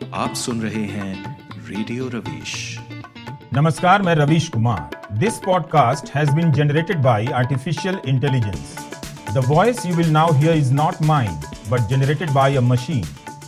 आप सुन रहे हैं रेडियो रवीश नमस्कार मैं Ravish Kumar this podcast has been generated by artificial intelligence the voice you will now hear is not mine but generated by a machine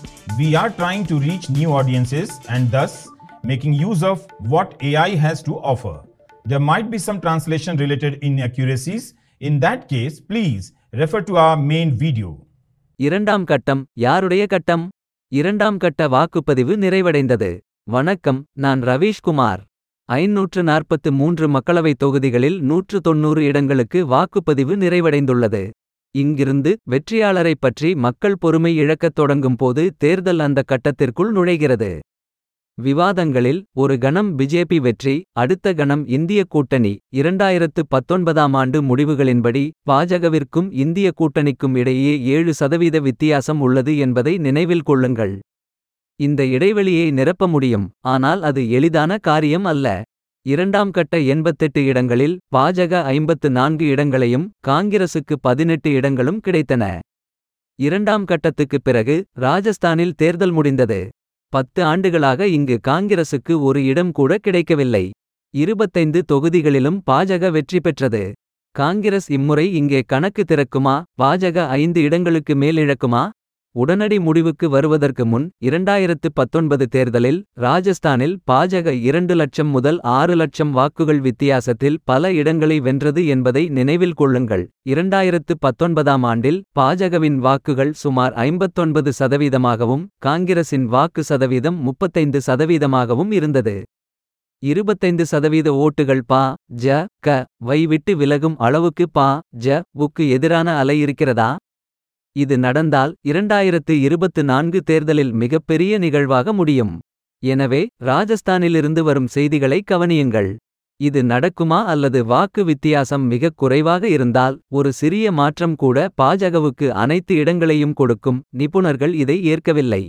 we are trying to reach new audiences and thus making use of what AI has to offer. There might be some translation related inaccuracies. In that case, please refer to our main video. இரண்டாம் கட்டம் யாருடைய கட்டம் இரண்டாம் கட்ட வாக்குப்பதிவு நிறைவடைந்தது வணக்கம் நான் ரவீஷ்குமார் ஐநூற்று நாற்பத்து மூன்று மக்களவைத் தொகுதிகளில் நூற்று தொன்னூறு இடங்களுக்கு வாக்குப்பதிவு நிறைவடைந்துள்ளது இங்கிருந்து வெற்றியாளரைப் பற்றி மக்கள் பொறுமை இழக்கத் தொடங்கும் போது தேர்தல் அந்த கட்டத்திற்குள் நுழைகிறது விவாதங்களில் ஒரு கணம் பிஜேபி வெற்றி அடுத்த கணம் இந்திய கூட்டணி இரண்டாயிரத்து பத்தொன்பதாம் ஆண்டு முடிவுகளின்படி பாஜகவிற்கும் இந்திய கூட்டணிக்கும் இடையே ஏழு சதவீத வித்தியாசம் உள்ளது என்பதை நினைவில் கொள்ளுங்கள் இந்த இடைவெளியை நிரப்ப முடியும் ஆனால் அது எளிதான காரியம் அல்ல இரண்டாம் கட்ட எண்பத்தெட்டு இடங்களில் பாஜக ஐம்பத்து நான்கு இடங்களையும் காங்கிரசுக்கு பதினெட்டு இடங்களும் கிடைத்தன இரண்டாம் கட்டத்துக்குப் பிறகு ராஜஸ்தானில் தேர்தல் முடிந்தது பத்து ஆண்டுகளாக இங்கு காங்கிரசுக்கு ஒரு இடம் கூட கிடைக்கவில்லை இருபத்தைந்து தொகுதிகளிலும் பாஜக வெற்றி பெற்றது காங்கிரஸ் இம்முறை இங்கே கணக்கு திறக்குமா பாஜக ஐந்து இடங்களுக்கு மேல் இழக்குமா உடனடி முடிவுக்கு வருவதற்கு முன் இரண்டாயிரத்து பத்தொன்பது தேர்தலில் ராஜஸ்தானில் பாஜக இரண்டு லட்சம் முதல் ஆறு லட்சம் வாக்குகள் வித்தியாசத்தில் பல இடங்களை வென்றது என்பதை நினைவில் கொள்ளுங்கள் இரண்டாயிரத்து பத்தொன்பதாம் ஆண்டில் பாஜகவின் வாக்குகள் சுமார் ஐம்பத்தொன்பது சதவீதமாகவும் காங்கிரசின் வாக்கு சதவீதம் முப்பத்தைந்து சதவீதமாகவும் இருந்தது இருபத்தைந்து சதவீத ஓட்டுகள் பா ஜ க வை விட்டு விலகும் அளவுக்கு பா ஜ வுக்கு எதிரான அலை இருக்கிறதா இது நடந்தால் இரண்டாயிரத்து இருபத்து நான்கு தேர்தலில் மிகப்பெரிய நிகழ்வாக முடியும் எனவே ராஜஸ்தானிலிருந்து வரும் செய்திகளை கவனியுங்கள் இது நடக்குமா அல்லது வாக்கு வித்தியாசம் மிகக் குறைவாக இருந்தால் ஒரு சிறிய மாற்றம் கூட பாஜகவுக்கு அனைத்து இடங்களையும் கொடுக்கும் நிபுணர்கள் இதை ஏற்கவில்லை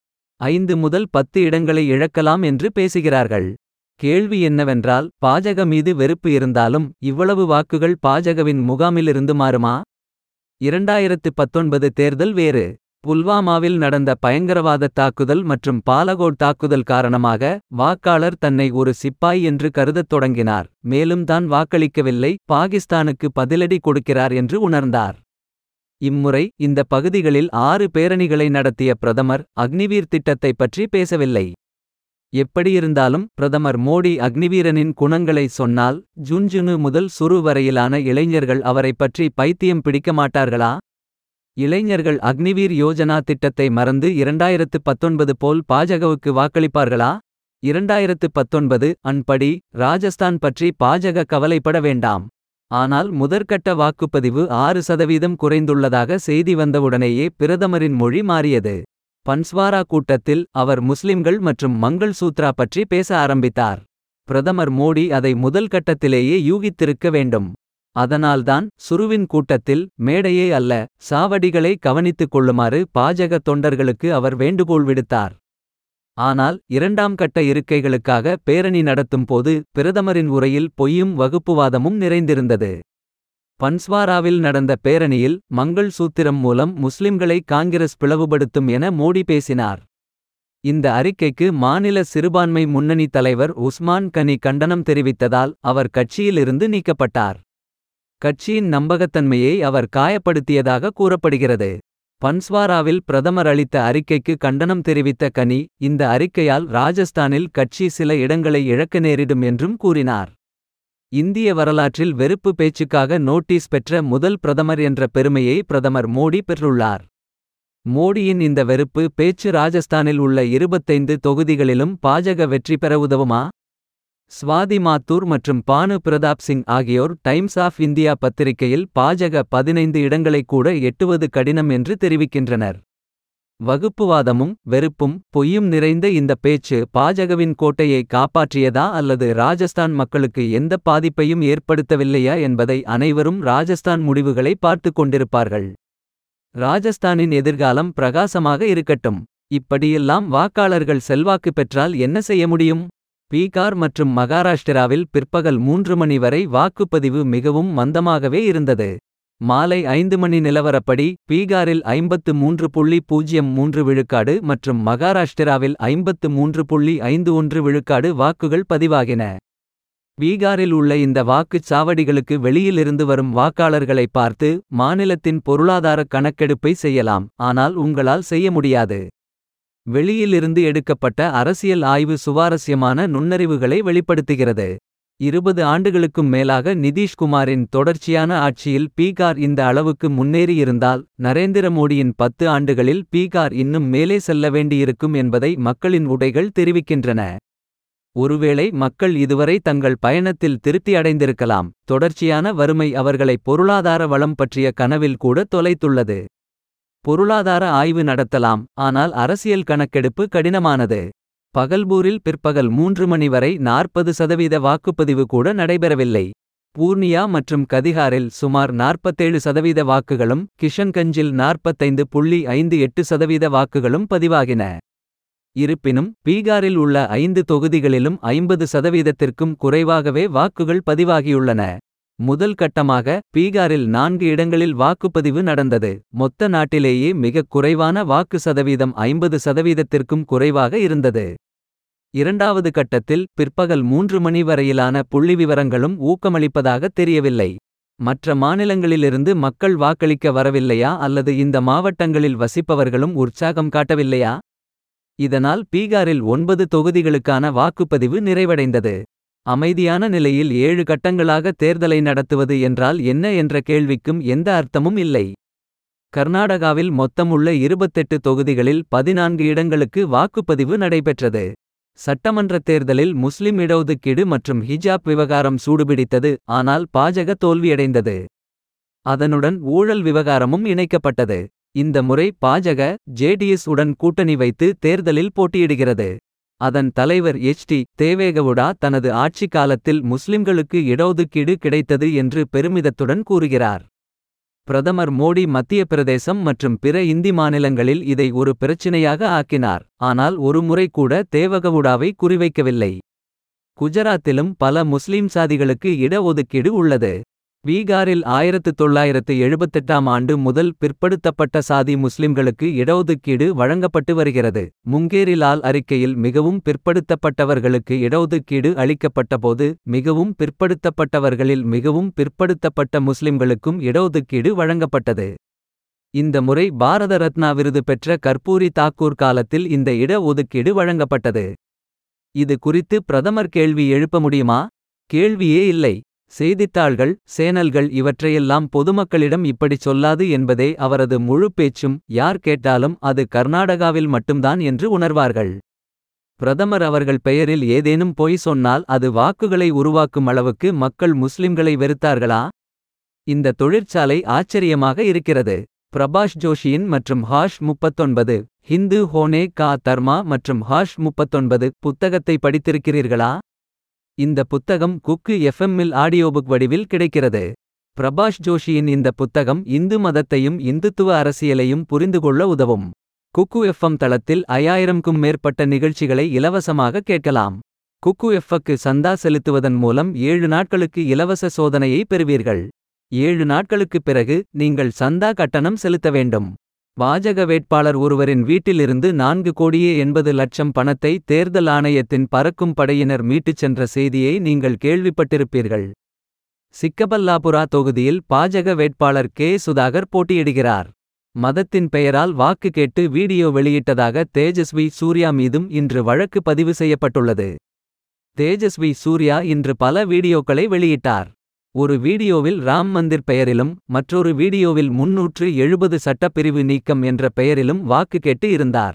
ஐந்து முதல் பத்து இடங்களை இழக்கலாம் என்று பேசுகிறார்கள் கேள்வி என்னவென்றால் பாஜக மீது வெறுப்பு இருந்தாலும் இவ்வளவு வாக்குகள் பாஜகவின் முகாமிலிருந்து மாறுமா இரண்டாயிரத்து பத்தொன்பது தேர்தல் வேறு புல்வாமாவில் நடந்த பயங்கரவாத தாக்குதல் மற்றும் பாலகோட் தாக்குதல் காரணமாக வாக்காளர் தன்னை ஒரு சிப்பாய் என்று கருதத் தொடங்கினார் மேலும் தான் வாக்களிக்கவில்லை பாகிஸ்தானுக்கு பதிலடி கொடுக்கிறார் என்று உணர்ந்தார் இம்முறை இந்த பகுதிகளில் ஆறு பேரணிகளை நடத்திய பிரதமர் அக்னிவீர் திட்டத்தை பற்றி பேசவில்லை எப்படியிருந்தாலும் பிரதமர் மோடி அக்னிவீரனின் குணங்களை சொன்னால் ஜுன்ஜுனு முதல் சுரு வரையிலான இளைஞர்கள் அவரைப் பற்றி பைத்தியம் பிடிக்க மாட்டார்களா இளைஞர்கள் அக்னிவீர் யோஜனா திட்டத்தை மறந்து இரண்டாயிரத்து பத்தொன்பது போல் பாஜகவுக்கு வாக்களிப்பார்களா இரண்டாயிரத்து பத்தொன்பது அன்படி ராஜஸ்தான் பற்றி பாஜக கவலைப்பட வேண்டாம் ஆனால் முதற்கட்ட வாக்குப்பதிவு ஆறு சதவீதம் குறைந்துள்ளதாக செய்தி வந்தவுடனேயே பிரதமரின் மொழி மாறியது பன்ஸ்வாரா கூட்டத்தில் அவர் முஸ்லிம்கள் மற்றும் மங்கள் சூத்ரா பற்றி பேச ஆரம்பித்தார் பிரதமர் மோடி அதை முதல் கட்டத்திலேயே யூகித்திருக்க வேண்டும் அதனால்தான் சுருவின் கூட்டத்தில் மேடையே அல்ல சாவடிகளை கவனித்துக் கொள்ளுமாறு பாஜக தொண்டர்களுக்கு அவர் வேண்டுகோள் விடுத்தார் ஆனால் இரண்டாம் கட்ட இருக்கைகளுக்காக பேரணி நடத்தும் போது பிரதமரின் உரையில் பொய்யும் வகுப்புவாதமும் நிறைந்திருந்தது பன்ஸ்வாராவில் நடந்த பேரணியில் மங்கள் சூத்திரம் மூலம் முஸ்லிம்களை காங்கிரஸ் பிளவுபடுத்தும் என மோடி பேசினார் இந்த அறிக்கைக்கு மாநில சிறுபான்மை முன்னணி தலைவர் உஸ்மான் கனி கண்டனம் தெரிவித்ததால் அவர் கட்சியிலிருந்து நீக்கப்பட்டார் கட்சியின் நம்பகத்தன்மையை அவர் காயப்படுத்தியதாக கூறப்படுகிறது பன்ஸ்வாராவில் பிரதமர் அளித்த அறிக்கைக்கு கண்டனம் தெரிவித்த கனி இந்த அறிக்கையால் ராஜஸ்தானில் கட்சி சில இடங்களை இழக்க நேரிடும் என்றும் கூறினார் இந்திய வரலாற்றில் வெறுப்பு பேச்சுக்காக நோட்டீஸ் பெற்ற முதல் பிரதமர் என்ற பெருமையை பிரதமர் மோடி பெற்றுள்ளார் மோடியின் இந்த வெறுப்பு பேச்சு ராஜஸ்தானில் உள்ள இருபத்தைந்து தொகுதிகளிலும் பாஜக வெற்றி பெற உதவுமா ஸ்வாதி மாத்தூர் மற்றும் பானு பிரதாப் சிங் ஆகியோர் டைம்ஸ் ஆஃப் இந்தியா பத்திரிகையில் பாஜக பதினைந்து இடங்களை கூட எட்டுவது கடினம் என்று தெரிவிக்கின்றனர் வகுப்புவாதமும் வெறுப்பும் பொய்யும் நிறைந்த இந்த பேச்சு பாஜகவின் கோட்டையை காப்பாற்றியதா அல்லது ராஜஸ்தான் மக்களுக்கு எந்த பாதிப்பையும் ஏற்படுத்தவில்லையா என்பதை அனைவரும் ராஜஸ்தான் முடிவுகளை பார்த்துக் கொண்டிருப்பார்கள் ராஜஸ்தானின் எதிர்காலம் பிரகாசமாக இருக்கட்டும் இப்படியெல்லாம் வாக்காளர்கள் செல்வாக்கு பெற்றால் என்ன செய்ய முடியும் பீகார் மற்றும் மகாராஷ்டிராவில் பிற்பகல் மூன்று மணி வரை வாக்குப்பதிவு மிகவும் மந்தமாகவே இருந்தது மாலை ஐந்து மணி நிலவரப்படி பீகாரில் ஐம்பத்து மூன்று புள்ளி பூஜ்ஜியம் மூன்று விழுக்காடு மற்றும் மகாராஷ்டிராவில் ஐம்பத்து மூன்று புள்ளி ஐந்து ஒன்று விழுக்காடு வாக்குகள் பதிவாகின பீகாரில் உள்ள இந்த வாக்குச் சாவடிகளுக்கு வெளியிலிருந்து வரும் வாக்காளர்களை பார்த்து மாநிலத்தின் பொருளாதார கணக்கெடுப்பை செய்யலாம் ஆனால் உங்களால் செய்ய முடியாது வெளியிலிருந்து எடுக்கப்பட்ட அரசியல் ஆய்வு சுவாரஸ்யமான நுண்ணறிவுகளை வெளிப்படுத்துகிறது இருபது ஆண்டுகளுக்கும் மேலாக நிதிஷ்குமாரின் தொடர்ச்சியான ஆட்சியில் பீகார் இந்த அளவுக்கு முன்னேறியிருந்தால் நரேந்திர மோடியின் பத்து ஆண்டுகளில் பீகார் இன்னும் மேலே செல்ல வேண்டியிருக்கும் என்பதை மக்களின் உடைகள் தெரிவிக்கின்றன ஒருவேளை மக்கள் இதுவரை தங்கள் பயணத்தில் திருப்தி அடைந்திருக்கலாம் தொடர்ச்சியான வறுமை அவர்களை பொருளாதார வளம் பற்றிய கனவில் கூட தொலைத்துள்ளது பொருளாதார ஆய்வு நடத்தலாம் ஆனால் அரசியல் கணக்கெடுப்பு கடினமானது பகல்பூரில் பிற்பகல் மூன்று மணி வரை நாற்பது சதவீத வாக்குப்பதிவு கூட நடைபெறவில்லை பூர்ணியா மற்றும் கதிகாரில் சுமார் நாற்பத்தேழு சதவீத வாக்குகளும் கிஷன்கஞ்சில் நாற்பத்தைந்து புள்ளி ஐந்து எட்டு சதவீத வாக்குகளும் பதிவாகின இருப்பினும் பீகாரில் உள்ள ஐந்து தொகுதிகளிலும் ஐம்பது சதவீதத்திற்கும் குறைவாகவே வாக்குகள் பதிவாகியுள்ளன முதல் கட்டமாக பீகாரில் நான்கு இடங்களில் வாக்குப்பதிவு நடந்தது மொத்த நாட்டிலேயே மிகக் குறைவான வாக்கு சதவீதம் ஐம்பது சதவீதத்திற்கும் குறைவாக இருந்தது இரண்டாவது கட்டத்தில் பிற்பகல் மூன்று மணி வரையிலான புள்ளிவிவரங்களும் ஊக்கமளிப்பதாக தெரியவில்லை மற்ற மாநிலங்களிலிருந்து மக்கள் வாக்களிக்க வரவில்லையா அல்லது இந்த மாவட்டங்களில் வசிப்பவர்களும் உற்சாகம் காட்டவில்லையா இதனால் பீகாரில் ஒன்பது தொகுதிகளுக்கான வாக்குப்பதிவு நிறைவடைந்தது அமைதியான நிலையில் ஏழு கட்டங்களாக தேர்தலை நடத்துவது என்றால் என்ன என்ற கேள்விக்கும் எந்த அர்த்தமும் இல்லை கர்நாடகாவில் மொத்தமுள்ள இருபத்தெட்டு தொகுதிகளில் பதினான்கு இடங்களுக்கு வாக்குப்பதிவு நடைபெற்றது சட்டமன்றத் தேர்தலில் முஸ்லிம் இடஒதுக்கீடு மற்றும் ஹிஜாப் விவகாரம் சூடுபிடித்தது ஆனால் பாஜக தோல்வியடைந்தது அதனுடன் ஊழல் விவகாரமும் இணைக்கப்பட்டது இந்த முறை பாஜக ஜேடிஎஸ் உடன் கூட்டணி வைத்து தேர்தலில் போட்டியிடுகிறது அதன் தலைவர் எச் டி தேவேகவுடா தனது ஆட்சி காலத்தில் முஸ்லிம்களுக்கு இடஒதுக்கீடு கிடைத்தது என்று பெருமிதத்துடன் கூறுகிறார் பிரதமர் மோடி மத்திய பிரதேசம் மற்றும் பிற இந்தி மாநிலங்களில் இதை ஒரு பிரச்சினையாக ஆக்கினார் ஆனால் ஒரு முறை கூட தேவகவுடாவை குறிவைக்கவில்லை குஜராத்திலும் பல முஸ்லிம் சாதிகளுக்கு இடஒதுக்கீடு உள்ளது பீகாரில் ஆயிரத்து தொள்ளாயிரத்து எழுபத்தெட்டாம் ஆண்டு முதல் பிற்படுத்தப்பட்ட சாதி முஸ்லிம்களுக்கு இடஒதுக்கீடு வழங்கப்பட்டு வருகிறது முங்கேரிலால் அறிக்கையில் மிகவும் பிற்படுத்தப்பட்டவர்களுக்கு இடஒதுக்கீடு அளிக்கப்பட்டபோது மிகவும் பிற்படுத்தப்பட்டவர்களில் மிகவும் பிற்படுத்தப்பட்ட முஸ்லிம்களுக்கும் இடஒதுக்கீடு வழங்கப்பட்டது இந்த முறை பாரத ரத்னா விருது பெற்ற கர்பூரி தாக்கூர் காலத்தில் இந்த இட ஒதுக்கீடு வழங்கப்பட்டது இது குறித்து பிரதமர் கேள்வி எழுப்ப முடியுமா கேள்வியே இல்லை செய்தித்தாள்கள் சேனல்கள் இவற்றையெல்லாம் பொதுமக்களிடம் இப்படிச் சொல்லாது என்பதே அவரது முழு பேச்சும் யார் கேட்டாலும் அது கர்நாடகாவில் மட்டும்தான் என்று உணர்வார்கள் பிரதமர் அவர்கள் பெயரில் ஏதேனும் பொய் சொன்னால் அது வாக்குகளை உருவாக்கும் அளவுக்கு மக்கள் முஸ்லிம்களை வெறுத்தார்களா இந்த தொழிற்சாலை ஆச்சரியமாக இருக்கிறது பிரபாஷ் ஜோஷியின் மற்றும் ஹாஷ் முப்பத்தொன்பது ஹிந்து ஹோனே கா தர்மா மற்றும் ஹாஷ் முப்பத்தொன்பது புத்தகத்தை படித்திருக்கிறீர்களா இந்த புத்தகம் குக்கு எஃப்எம்மில் ஆடியோபுக் வடிவில் கிடைக்கிறது பிரபாஷ் ஜோஷியின் இந்த புத்தகம் இந்து மதத்தையும் இந்துத்துவ அரசியலையும் புரிந்துகொள்ள உதவும் குக்கு எஃப்எம் தளத்தில் ஐயாயிரம்க்கும் மேற்பட்ட நிகழ்ச்சிகளை இலவசமாக கேட்கலாம் குக்கு எஃப்க்கு சந்தா செலுத்துவதன் மூலம் ஏழு நாட்களுக்கு இலவச சோதனையை பெறுவீர்கள் ஏழு நாட்களுக்குப் பிறகு நீங்கள் சந்தா கட்டணம் செலுத்த வேண்டும் பாஜக வேட்பாளர் ஒருவரின் வீட்டிலிருந்து நான்கு கோடியே எண்பது லட்சம் பணத்தை தேர்தல் ஆணையத்தின் பறக்கும் படையினர் மீட்டுச் சென்ற செய்தியை நீங்கள் கேள்விப்பட்டிருப்பீர்கள் சிக்கபல்லாபுரா தொகுதியில் பாஜக வேட்பாளர் கே சுதாகர் போட்டியிடுகிறார் மதத்தின் பெயரால் வாக்கு கேட்டு வீடியோ வெளியிட்டதாக தேஜஸ்வி சூர்யா மீதும் இன்று வழக்கு பதிவு செய்யப்பட்டுள்ளது தேஜஸ்வி சூர்யா இன்று பல வீடியோக்களை வெளியிட்டார் ஒரு வீடியோவில் ராம் மந்திர் பெயரிலும் மற்றொரு வீடியோவில் முன்னூற்று எழுபது சட்டப்பிரிவு நீக்கம் என்ற பெயரிலும் வாக்கு கேட்டு இருந்தார்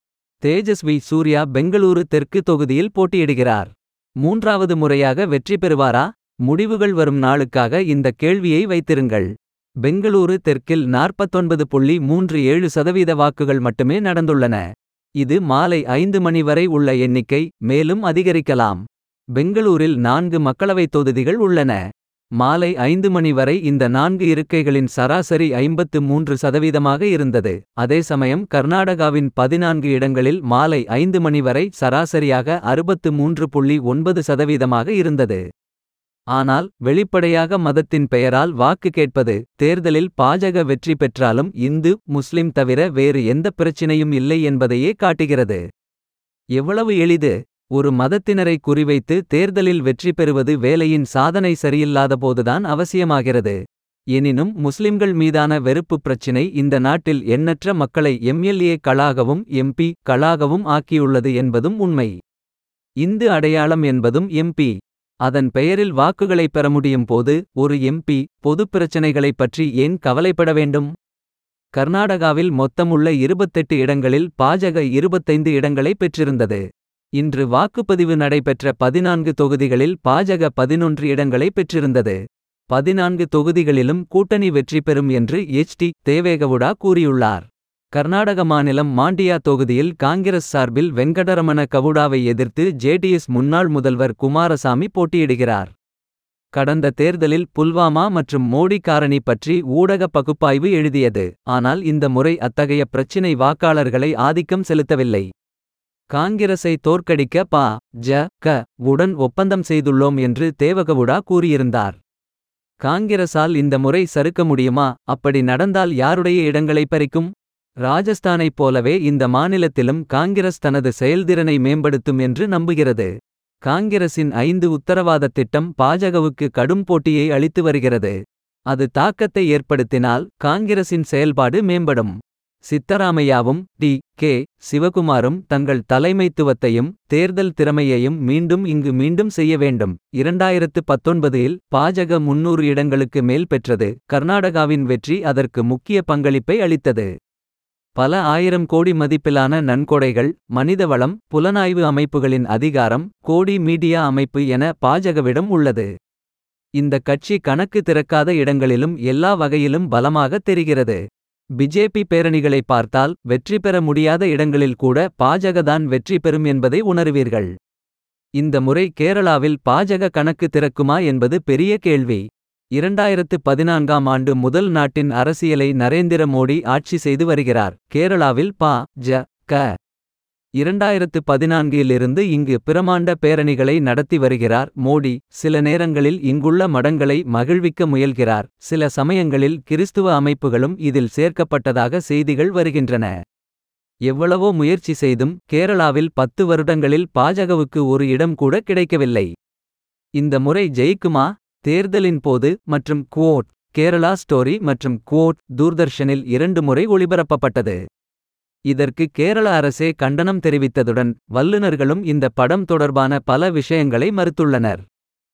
தேஜஸ்வி சூர்யா பெங்களூரு தெற்கு தொகுதியில் போட்டியிடுகிறார் மூன்றாவது முறையாக வெற்றி பெறுவாரா முடிவுகள் வரும் நாளுக்காக இந்த கேள்வியை வைத்திருங்கள் பெங்களூரு தெற்கில் நாற்பத்தொன்பது புள்ளி மூன்று ஏழு சதவீத வாக்குகள் மட்டுமே நடந்துள்ளன இது மாலை ஐந்து மணி வரை உள்ள எண்ணிக்கை மேலும் அதிகரிக்கலாம் பெங்களூரில் நான்கு மக்களவைத் தொகுதிகள் உள்ளன மாலை ஐந்து மணி வரை இந்த நான்கு இருக்கைகளின் சராசரி ஐம்பத்து மூன்று சதவீதமாக இருந்தது அதே சமயம் கர்நாடகாவின் பதினான்கு இடங்களில் மாலை ஐந்து மணி வரை சராசரியாக அறுபத்து மூன்று புள்ளி ஒன்பது சதவீதமாக இருந்தது ஆனால் வெளிப்படையாக மதத்தின் பெயரால் வாக்கு கேட்பது தேர்தலில் பாஜக வெற்றி பெற்றாலும் இந்து முஸ்லிம் தவிர வேறு எந்த பிரச்சினையும் இல்லை என்பதையே காட்டுகிறது எவ்வளவு எளிது ஒரு மதத்தினரை குறிவைத்து தேர்தலில் வெற்றி பெறுவது வேலையின் சாதனை சரியில்லாதபோதுதான் அவசியமாகிறது எனினும் முஸ்லிம்கள் மீதான வெறுப்பு பிரச்சினை இந்த நாட்டில் எண்ணற்ற மக்களை எம்எல்ஏ களாகவும் எம்பி களாகவும் ஆக்கியுள்ளது என்பதும் உண்மை இந்து அடையாளம் என்பதும் எம்பி அதன் பெயரில் வாக்குகளை பெற முடியும் போது ஒரு எம்பி பொதுப் பிரச்சினைகளைப் பற்றி ஏன் கவலைப்பட வேண்டும் கர்நாடகாவில் மொத்தமுள்ள இருபத்தெட்டு இடங்களில் பாஜக இருபத்தைந்து இடங்களை பெற்றிருந்தது இன்று வாக்குப்பதிவு நடைபெற்ற பதினான்கு தொகுதிகளில் பாஜக பதினொன்று இடங்களை பெற்றிருந்தது பதினான்கு தொகுதிகளிலும் கூட்டணி வெற்றி பெறும் என்று எச் டி தேவேகவுடா கூறியுள்ளார் கர்நாடக மாநிலம் மாண்டியா தொகுதியில் காங்கிரஸ் சார்பில் வெங்கடரமண கவுடாவை எதிர்த்து ஜேடிஎஸ் முன்னாள் முதல்வர் குமாரசாமி போட்டியிடுகிறார் கடந்த தேர்தலில் புல்வாமா மற்றும் மோடி காரணி பற்றி ஊடக பகுப்பாய்வு எழுதியது ஆனால் இந்த முறை அத்தகைய பிரச்சினை வாக்காளர்களை ஆதிக்கம் செலுத்தவில்லை காங்கிரஸை தோற்கடிக்க பா ஜ க உடன் ஒப்பந்தம் செய்துள்ளோம் என்று தேவகவுடா கூறியிருந்தார் காங்கிரசால் இந்த முறை சறுக்க முடியுமா அப்படி நடந்தால் யாருடைய இடங்களை பறிக்கும் ராஜஸ்தானைப் போலவே இந்த மாநிலத்திலும் காங்கிரஸ் தனது செயல்திறனை மேம்படுத்தும் என்று நம்புகிறது காங்கிரசின் ஐந்து உத்தரவாத திட்டம் பாஜகவுக்கு கடும் போட்டியை அளித்து வருகிறது அது தாக்கத்தை ஏற்படுத்தினால் காங்கிரசின் செயல்பாடு மேம்படும் சித்தராமையாவும் டி கே சிவகுமாரும் தங்கள் தலைமைத்துவத்தையும் தேர்தல் திறமையையும் மீண்டும் இங்கு மீண்டும் செய்ய வேண்டும் இரண்டாயிரத்து பத்தொன்பதில் பாஜக முன்னூறு இடங்களுக்கு மேல் பெற்றது கர்நாடகாவின் வெற்றி அதற்கு முக்கிய பங்களிப்பை அளித்தது பல ஆயிரம் கோடி மதிப்பிலான நன்கொடைகள் மனிதவளம் புலனாய்வு அமைப்புகளின் அதிகாரம் கோடி மீடியா அமைப்பு என பாஜகவிடம் உள்ளது இந்த கட்சி கணக்கு திறக்காத இடங்களிலும் எல்லா வகையிலும் பலமாக தெரிகிறது பிஜேபி பேரணிகளை பார்த்தால் வெற்றி பெற முடியாத இடங்களில் கூட பாஜகதான் வெற்றி பெறும் என்பதை உணருவீர்கள் இந்த முறை கேரளாவில் பாஜக கணக்கு திறக்குமா என்பது பெரிய கேள்வி இரண்டாயிரத்து பதினான்காம் ஆண்டு முதல் நாட்டின் அரசியலை நரேந்திர மோடி ஆட்சி செய்து வருகிறார் கேரளாவில் பா ஜ க இரண்டாயிரத்து பதினான்கிலிருந்து இங்கு பிரமாண்ட பேரணிகளை நடத்தி வருகிறார் மோடி சில நேரங்களில் இங்குள்ள மடங்களை மகிழ்விக்க முயல்கிறார் சில சமயங்களில் கிறிஸ்துவ அமைப்புகளும் இதில் சேர்க்கப்பட்டதாக செய்திகள் வருகின்றன எவ்வளவோ முயற்சி செய்தும் கேரளாவில் பத்து வருடங்களில் பாஜகவுக்கு ஒரு இடம் கூட கிடைக்கவில்லை இந்த முறை ஜெயிக்குமா தேர்தலின் போது மற்றும் குவோட் கேரளா ஸ்டோரி மற்றும் குவோட் தூர்தர்ஷனில் இரண்டு முறை ஒளிபரப்பப்பட்டது இதற்கு கேரள அரசே கண்டனம் தெரிவித்ததுடன் வல்லுநர்களும் இந்த படம் தொடர்பான பல விஷயங்களை மறுத்துள்ளனர்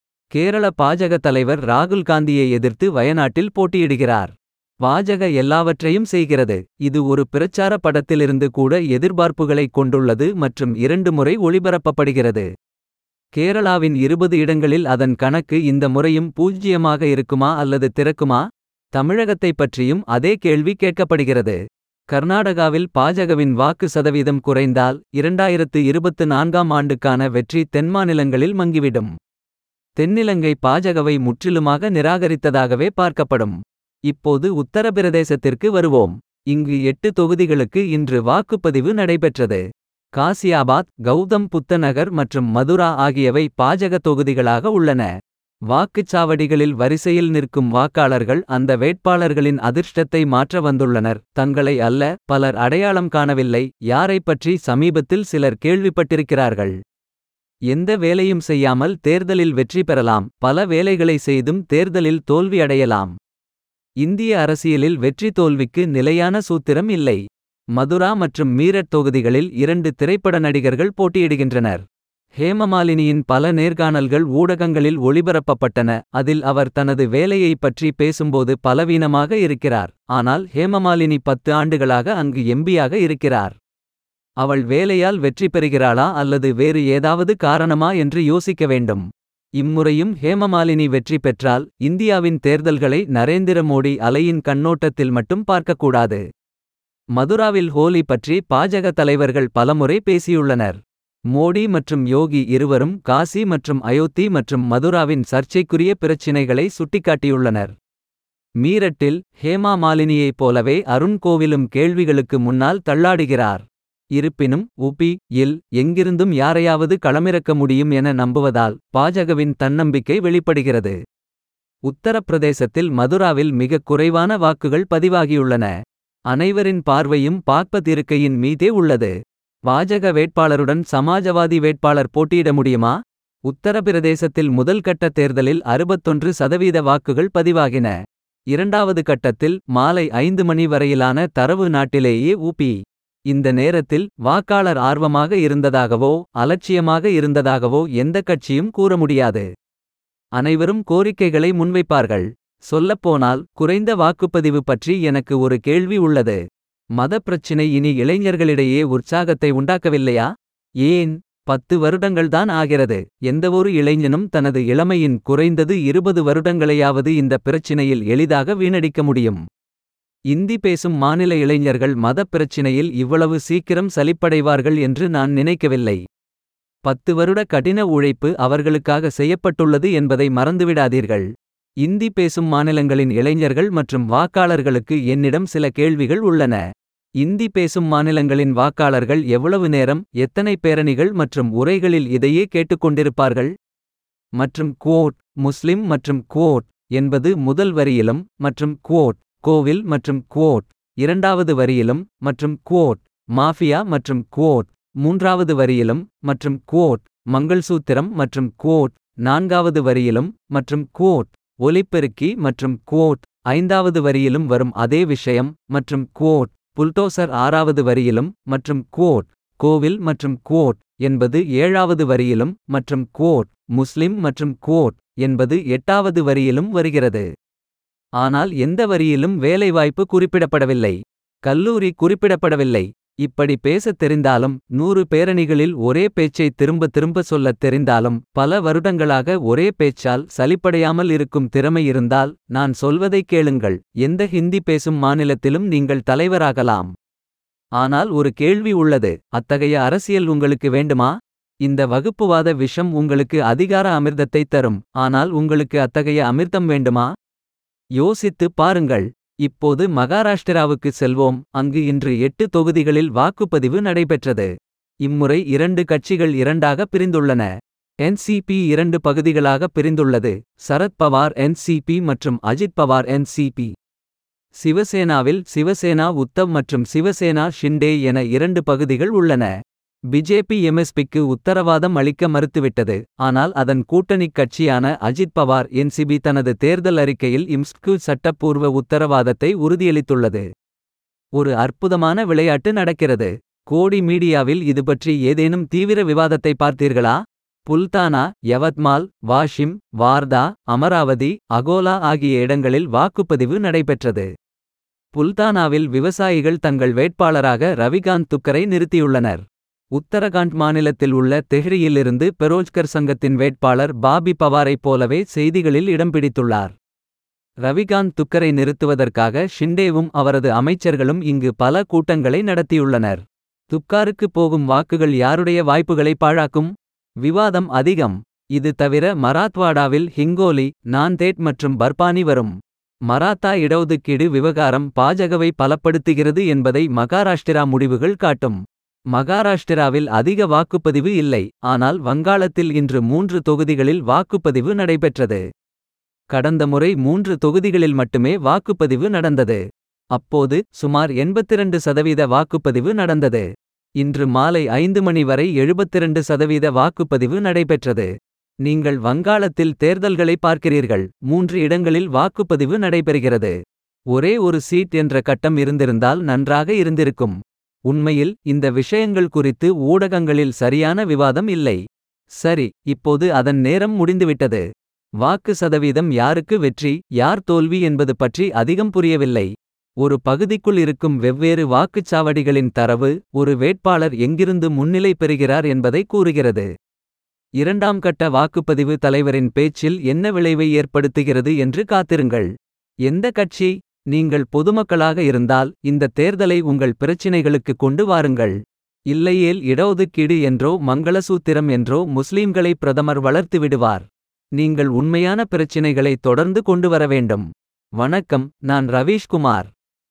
கேரள பாஜக தலைவர் ராகுல் காந்தியை எதிர்த்து வயநாட்டில் போட்டியிடுகிறார் பாஜக எல்லாவற்றையும் செய்கிறது இது ஒரு பிரச்சார படத்திலிருந்து கூட எதிர்பார்ப்புகளைக் கொண்டுள்ளது மற்றும் இரண்டு முறை ஒளிபரப்பப்படுகிறது கேரளாவின் இருபது இடங்களில் அதன் கணக்கு இந்த முறையும் பூஜ்ஜியமாக இருக்குமா அல்லது திறக்குமா தமிழகத்தைப் பற்றியும் அதே கேள்வி கேட்கப்படுகிறது கர்நாடகாவில் பாஜகவின் வாக்கு சதவீதம் குறைந்தால் இரண்டாயிரத்து இருபத்து நான்காம் ஆண்டுக்கான வெற்றி தென்மாநிலங்களில் மங்கிவிடும் தென்னிலங்கை பாஜகவை முற்றிலுமாக நிராகரித்ததாகவே பார்க்கப்படும் இப்போது உத்தரப்பிரதேசத்திற்கு வருவோம் இங்கு எட்டு தொகுதிகளுக்கு இன்று வாக்குப்பதிவு நடைபெற்றது காசியாபாத் கௌதம் புத்தநகர் மற்றும் மதுரா ஆகியவை பாஜக தொகுதிகளாக உள்ளன வாக்குச்சாவடிகளில் வரிசையில் நிற்கும் வாக்காளர்கள் அந்த வேட்பாளர்களின் அதிர்ஷ்டத்தை மாற்ற வந்துள்ளனர் தங்களை அல்ல பலர் அடையாளம் காணவில்லை யாரைப் பற்றி சமீபத்தில் சிலர் கேள்விப்பட்டிருக்கிறார்கள் எந்த வேலையும் செய்யாமல் தேர்தலில் வெற்றி பெறலாம் பல வேலைகளை செய்தும் தேர்தலில் தோல்வி அடையலாம் இந்திய அரசியலில் வெற்றி தோல்விக்கு நிலையான சூத்திரம் இல்லை மதுரா மற்றும் மீரட் தொகுதிகளில் இரண்டு திரைப்பட நடிகர்கள் போட்டியிடுகின்றனர் ஹேமமாலினியின் பல நேர்காணல்கள் ஊடகங்களில் ஒளிபரப்பப்பட்டன அதில் அவர் தனது வேலையைப் பற்றி பேசும்போது பலவீனமாக இருக்கிறார் ஆனால் ஹேமமாலினி பத்து ஆண்டுகளாக அங்கு எம்பியாக இருக்கிறார் அவள் வேலையால் வெற்றி பெறுகிறாளா அல்லது வேறு ஏதாவது காரணமா என்று யோசிக்க வேண்டும் இம்முறையும் ஹேமமாலினி வெற்றி பெற்றால் இந்தியாவின் தேர்தல்களை நரேந்திர மோடி அலையின் கண்ணோட்டத்தில் மட்டும் பார்க்கக்கூடாது மதுராவில் ஹோலி பற்றி பாஜக தலைவர்கள் பலமுறை பேசியுள்ளனர் மோடி மற்றும் யோகி இருவரும் காசி மற்றும் அயோத்தி மற்றும் மதுராவின் சர்ச்சைக்குரிய பிரச்சினைகளை சுட்டிக்காட்டியுள்ளனர் மீரட்டில் ஹேமா மாலினியைப் போலவே அருண் கோவிலும் கேள்விகளுக்கு முன்னால் தள்ளாடுகிறார் இருப்பினும் உபி இல் எங்கிருந்தும் யாரையாவது களமிறக்க முடியும் என நம்புவதால் பாஜகவின் தன்னம்பிக்கை வெளிப்படுகிறது உத்தரப்பிரதேசத்தில் மதுராவில் மிகக் குறைவான வாக்குகள் பதிவாகியுள்ளன அனைவரின் பார்வையும் பாக்பத் இருக்கையின் மீதே உள்ளது பாஜக வேட்பாளருடன் சமாஜவாதி வேட்பாளர் போட்டியிட முடியுமா உத்தரப்பிரதேசத்தில் முதல் கட்ட தேர்தலில் அறுபத்தொன்று சதவீத வாக்குகள் பதிவாகின இரண்டாவது கட்டத்தில் மாலை ஐந்து மணி வரையிலான தரவு நாட்டிலேயே ஊபி இந்த நேரத்தில் வாக்காளர் ஆர்வமாக இருந்ததாகவோ அலட்சியமாக இருந்ததாகவோ எந்த கட்சியும் கூற முடியாது அனைவரும் கோரிக்கைகளை முன்வைப்பார்கள் சொல்லப்போனால் குறைந்த வாக்குப்பதிவு பற்றி எனக்கு ஒரு கேள்வி உள்ளது மத பிரச்சினை இனி இளைஞர்களிடையே உற்சாகத்தை உண்டாக்கவில்லையா ஏன் பத்து வருடங்கள்தான் ஆகிறது எந்தவொரு இளைஞனும் தனது இளமையின் குறைந்தது இருபது வருடங்களையாவது இந்த பிரச்சினையில் எளிதாக வீணடிக்க முடியும் இந்தி பேசும் மாநில இளைஞர்கள் மதப் பிரச்சினையில் இவ்வளவு சீக்கிரம் சலிப்படைவார்கள் என்று நான் நினைக்கவில்லை பத்து வருட கடின உழைப்பு அவர்களுக்காக செய்யப்பட்டுள்ளது என்பதை மறந்துவிடாதீர்கள் இந்தி பேசும் மாநிலங்களின் இளைஞர்கள் மற்றும் வாக்காளர்களுக்கு என்னிடம் சில கேள்விகள் உள்ளன இந்தி பேசும் மாநிலங்களின் வாக்காளர்கள் எவ்வளவு நேரம் எத்தனை பேரணிகள் மற்றும் உரைகளில் இதையே கேட்டுக்கொண்டிருப்பார்கள் மற்றும் குவோட் முஸ்லிம் மற்றும் குவோட் என்பது முதல் வரியிலும் மற்றும் குவோட் கோவில் மற்றும் குவோட் இரண்டாவது வரியிலும் மற்றும் குவோட் மாஃபியா மற்றும் குவோட் மூன்றாவது வரியிலும் மற்றும் குவோட் மங்கள்சூத்திரம் மற்றும் குவோட் நான்காவது வரியிலும் மற்றும் குவோட் ஒலிப்பெருக்கி மற்றும் குவோட் ஐந்தாவது வரியிலும் வரும் அதே விஷயம் மற்றும் குவோட் புல்டோசர் ஆறாவது வரியிலும் மற்றும் குவோட் கோவில் மற்றும் குவோட் என்பது ஏழாவது வரியிலும் மற்றும் குவோட் முஸ்லிம் மற்றும் குவோட் என்பது எட்டாவது வரியிலும் வருகிறது ஆனால் எந்த வரியிலும் வேலைவாய்ப்பு குறிப்பிடப்படவில்லை கல்லூரி குறிப்பிடப்படவில்லை இப்படி பேசத் தெரிந்தாலும் நூறு பேரணிகளில் ஒரே பேச்சை திரும்ப திரும்ப சொல்லத் தெரிந்தாலும் பல வருடங்களாக ஒரே பேச்சால் சலிப்படையாமல் இருக்கும் திறமை இருந்தால் நான் சொல்வதைக் கேளுங்கள் எந்த ஹிந்தி பேசும் மாநிலத்திலும் நீங்கள் தலைவராகலாம் ஆனால் ஒரு கேள்வி உள்ளது அத்தகைய அரசியல் உங்களுக்கு வேண்டுமா இந்த வகுப்புவாத விஷம் உங்களுக்கு அதிகார அமிர்தத்தை தரும் ஆனால் உங்களுக்கு அத்தகைய அமிர்தம் வேண்டுமா யோசித்துப் பாருங்கள் இப்போது மகாராஷ்டிராவுக்கு செல்வோம் அங்கு இன்று எட்டு தொகுதிகளில் வாக்குப்பதிவு நடைபெற்றது இம்முறை இரண்டு கட்சிகள் இரண்டாக பிரிந்துள்ளன என்சிபி இரண்டு பகுதிகளாக பிரிந்துள்ளது சரத் பவார் என்சிபி மற்றும் அஜித் பவார் என்சிபி சிவசேனாவில் சிவசேனா உத்தவ் மற்றும் சிவசேனா ஷிண்டே என இரண்டு பகுதிகள் உள்ளன பிஜேபி எம்எஸ்பிக்கு உத்தரவாதம் அளிக்க மறுத்துவிட்டது ஆனால் அதன் கூட்டணிக் கட்சியான அஜித் பவார் என்சிபி தனது தேர்தல் அறிக்கையில் இம்ஸ்கு சட்டப்பூர்வ உத்தரவாதத்தை உறுதியளித்துள்ளது ஒரு அற்புதமான விளையாட்டு நடக்கிறது கோடி மீடியாவில் இது பற்றி ஏதேனும் தீவிர விவாதத்தை பார்த்தீர்களா புல்தானா யவத்மால் வாஷிம் வார்தா அமராவதி அகோலா ஆகிய இடங்களில் வாக்குப்பதிவு நடைபெற்றது புல்தானாவில் விவசாயிகள் தங்கள் வேட்பாளராக ரவிகாந்த் துக்கரை நிறுத்தியுள்ளனர் உத்தரகாண்ட் மாநிலத்தில் உள்ள தெஹ்ரியிலிருந்து பெரோஜ்கர் சங்கத்தின் வேட்பாளர் பாபி பவாரைப் போலவே செய்திகளில் இடம் பிடித்துள்ளார் ரவிகாந்த் துக்கரை நிறுத்துவதற்காக ஷிண்டேவும் அவரது அமைச்சர்களும் இங்கு பல கூட்டங்களை நடத்தியுள்ளனர் துக்காருக்கு போகும் வாக்குகள் யாருடைய வாய்ப்புகளை பாழாக்கும் விவாதம் அதிகம் இது தவிர மராத்வாடாவில் ஹிங்கோலி நாந்தேட் மற்றும் பர்பானி வரும் மராத்தா இடஒதுக்கீடு விவகாரம் பாஜகவை பலப்படுத்துகிறது என்பதை மகாராஷ்டிரா முடிவுகள் காட்டும் மகாராஷ்டிராவில் அதிக வாக்குப்பதிவு இல்லை ஆனால் வங்காளத்தில் இன்று மூன்று தொகுதிகளில் வாக்குப்பதிவு நடைபெற்றது கடந்த முறை மூன்று தொகுதிகளில் மட்டுமே வாக்குப்பதிவு நடந்தது அப்போது சுமார் 82% சதவீத வாக்குப்பதிவு நடந்தது இன்று மாலை ஐந்து மணி வரை 72% சதவீத வாக்குப்பதிவு நடைபெற்றது நீங்கள் வங்காளத்தில் தேர்தல்களை பார்க்கிறீர்கள் மூன்று இடங்களில் வாக்குப்பதிவு நடைபெறுகிறது ஒரே ஒரு சீட் என்ற கட்டம் இருந்திருந்தால் நன்றாக இருந்திருக்கும் உண்மையில் இந்த விஷயங்கள் குறித்து ஊடகங்களில் சரியான விவாதம் இல்லை சரி இப்போது அதன் நேரம் முடிந்துவிட்டது வாக்கு சதவீதம் யாருக்கு வெற்றி யார் தோல்வி என்பது பற்றி அதிகம் புரியவில்லை ஒரு பகுதிக்குள் இருக்கும் வெவ்வேறு வாக்குச்சாவடிகளின் தரவு ஒரு வேட்பாளர் எங்கிருந்து முன்னிலை பெறுகிறார் என்பதை கூறுகிறது இரண்டாம் கட்ட வாக்குப்பதிவு தலைவரின் பேச்சில் என்ன விளைவை ஏற்படுத்துகிறது என்று காத்திருங்கள் எந்த கட்சி நீங்கள் பொதுமக்களாக இருந்தால் இந்த தேர்தலை உங்கள் பிரச்சினைகளுக்கு கொண்டு வாருங்கள் இல்லையேல் இடஒதுக்கீடு என்றோ மங்களசூத்திரம் என்றோ முஸ்லீம்களை பிரதமர் வளர்த்து விடுவார் நீங்கள் உண்மையான பிரச்சினைகளை தொடர்ந்து கொண்டு வர வேண்டும் வணக்கம் நான் ரவீஷ்குமார்